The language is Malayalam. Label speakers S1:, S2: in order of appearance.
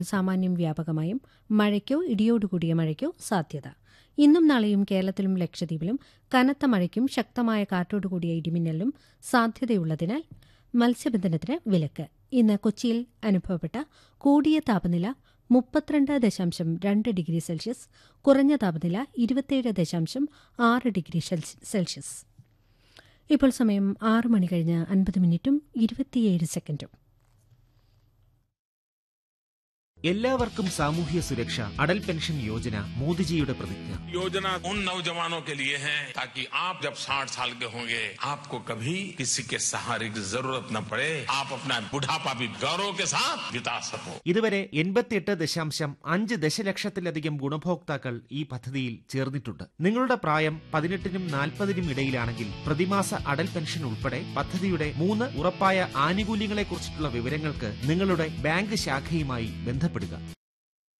S1: സാമാന്യം വ്യാപകമായും മഴയ്ക്കോ ഇടിയോടുകൂടിയ മഴയ്ക്കോ സാധ്യത ഇന്നും നാളെയും കേരളത്തിലും ലക്ഷദ്വീപിലും കനത്ത മഴയ്ക്കും ശക്തമായ കാറ്റോടുകൂടിയ ഇടിമിന്നലിനും സാധ്യതയുള്ളതിനാൽ മത്സ്യബന്ധനത്തിന് വിലക്ക് ഇന്ന് കൊച്ചിയിൽ അനുഭവപ്പെട്ട കൂടിയ താപനില മുപ്പത്തിരണ്ട് ദശാംശം രണ്ട് ഡിഗ്രി സെൽഷ്യസ് കുറഞ്ഞ താപനില ഇരുപത്തിയേഴ് ദശാംശം ആറ് ഡിഗ്രി ഷെൽസ്- സെൽഷ്യസ് ഇപ്പോൾ സമയം ആറ് മണി കഴിഞ്ഞ് അൻപത് മിനിറ്റും ഇരുപത്തിയേഴ് സെക്കൻഡും
S2: എല്ലാവർക്കും സാമൂഹ്യ സുരക്ഷ അടൽ പെൻഷൻ യോജന മോദിജിയുടെ പ്രതിജ്ഞ
S3: योजना उन नौजवानों के लिए है ताकि आप जब 60 साल के होंगे आपको कभी किसी के सहारे की जरूरत न पड़े आप अपना बुढ़ापा भी गौरव के साथ बिता सको
S2: ഇതുവരെ എൺപത്തിയെട്ട് ദശാംശം അഞ്ച് ദശലക്ഷത്തിലധികം ഗുണഭോക്താക്കൾ ഈ പദ്ധതിയിൽ ചേർന്നിട്ടുണ്ട് നിങ്ങളുടെ പ്രായം പതിനെട്ടിനും നാൽപ്പതിനും ഇടയിലാണെങ്കിൽ പ്രതിമാസ അടൽ പെൻഷൻ ഉൾപ്പെടെ പദ്ധതിയുടെ മൂന്ന് ഉറപ്പായ ആനുകൂല്യങ്ങളെക്കുറിച്ചിട്ടുള്ള വിവരങ്ങൾക്ക് നിങ്ങളുടെ ബാങ്ക് ശാഖയുമായി ബന്ധപ്പെടുക